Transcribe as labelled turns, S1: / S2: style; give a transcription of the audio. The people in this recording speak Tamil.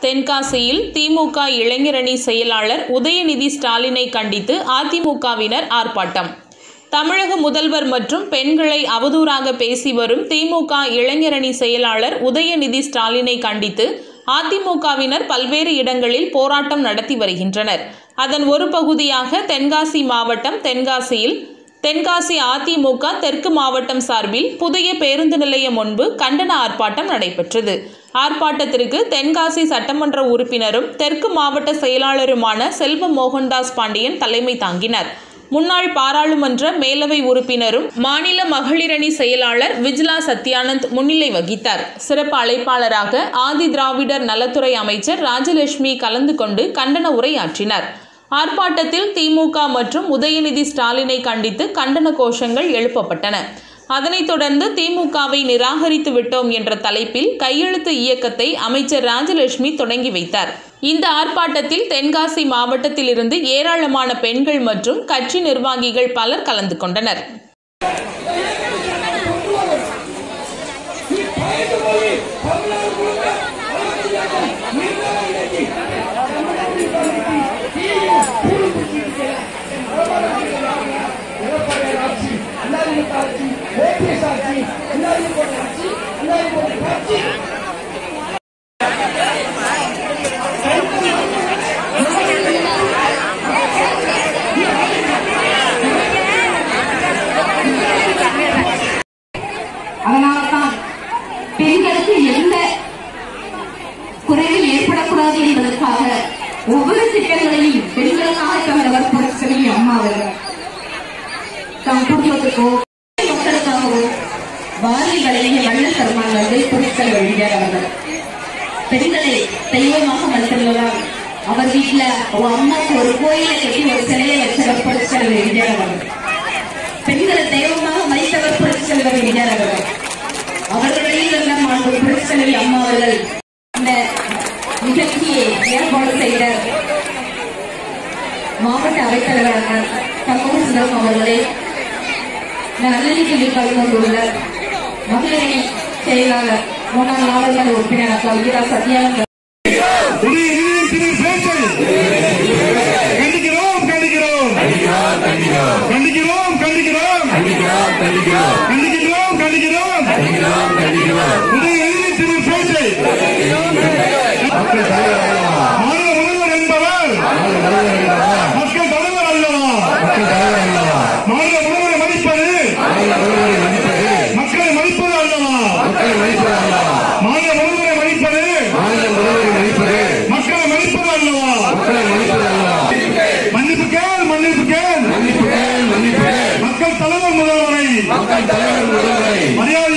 S1: தென்காசியில் திமுக இளைஞரணி செயலாளர் உதயநிதி ஸ்டாலினை கண்டித்து அதிமுகவினர் ஆர்ப்பாட்டம் தமிழக முதல்வர் மற்றும் பெண்களை அவதூறாக பேசி வரும் திமுக இளைஞரணி செயலாளர் உதயநிதி ஸ்டாலினை கண்டித்து அதிமுகவினர் பல்வேறு இடங்களில் போராட்டம் நடத்தி வருகின்றனர் அதன் ஒரு பகுதியாக தென்காசி மாவட்டம் தென்காசியில் தென்காசி அதிமுக தெற்கு மாவட்டம் சார்பில் புதிய பேருந்து நிலையம் முன்பு கண்டன ஆர்ப்பாட்டம் நடைபெற்றது ஆர்ப்பாட்டத்திற்கு தென்காசி சட்டமன்ற உறுப்பினரும் தெற்கு மாவட்ட செயலாளருமான செல்வ மோகன்தாஸ் பாண்டியன் தலைமை தாங்கினர் முன்னாள் பாராளுமன்ற மேலவை உறுப்பினரும் மாநில மகளிரணி செயலாளர் விஜிலா சத்யானந்த் முன்னிலை வகித்தார் சிறப்பு அழைப்பாளராக ஆதி திராவிடர் நலத்துறை அமைச்சர் ராஜலட்சுமி கலந்து கொண்டு கண்டன உரையாற்றினார் ஆர்ப்பாட்டத்தில் திமுக மற்றும் உதயநிதி ஸ்டாலினை கண்டித்து கண்டன கோஷங்கள் எழுப்பப்பட்டன அதனைத் தொடர்ந்து திமுகவை நிராகரித்து விட்டோம் என்ற தலைப்பில் கையெழுத்து இயக்கத்தை அமைச்சர் ராஜலட்சுமி தொடங்கி வைத்தார் இந்த ஆர்ப்பாட்டத்தில் தென்காசி மாவட்டத்திலிருந்து ஏராளமான பெண்கள் மற்றும் கட்சி நிர்வாகிகள் பலர் கலந்து கொண்டனர்
S2: அதனால்தான் பெண்களுக்கு எந்த குறைவும் ஏற்படக்கூடாது என்பதற்காக ஒவ்வொரு திட்டங்களையும் பெண்களுக்காக தந்தவர் புரட்சி அம்மா அவர்கள் தம் குடும்பத்துக்கோ மக்களுக்காகவோ பாரதி வழங்கிய வண்ண சர்மான் வந்து பொருட்கள் வழங்கியார் அவர்கள் பெண்களை தெய்வமாக மதித்துள்ளதால் அவர் வீட்டுல ஒரு அம்மாவுக்கு ஒரு கோயிலை கட்டி ஒரு சிலையை வச்சவர் பொருட்கள் எழுதியார் அவர்கள் பெண்களை தெய்வமாக மதித்தவர் புரட்சி செல்வர் எம்ஜிஆர் அவர்கள் அவர்களுடைய எல்லாம் மாண்பு புரட்சி செல்வி அம்மா அவர்கள் இந்த நிகழ்ச்சியை ஏற்பாடு செய்த மாவட்ட அவைத்தலைவரான சமூக சுந்தரம் அவர்களே நல்லிக்கல்வி கலந்துள்ள மகளிரணி செயலாளர் முன்னாள் நாடாளுமன்ற உறுப்பினர் அக்கா விஜயா சத்யானந்த
S3: உதயநிதி பேச்சை கண்டிக்கிறோம் கண்டிக்கிறோம் கண்டிக்கிறோம் கண்டிக்கிறோம் கண்டிக்கிறோம் கண்டிக்கிறோம் உதயநிதி திரு பேச்சை மாநில முதல்வர் என்பவர் மக்கள் தலைவர் அல்லவா மாநில முதல்வரை மதிப்பது மக்களை மதிப்பது அல்லவா மாநில முதல்வரை மதிப்பது மக்களை மதிப்பது அல்லவா மன்னிப்பு கேள் மன்னிப்பு கேள் மக்கள் தலைவர் முதல்வரை மரியாதை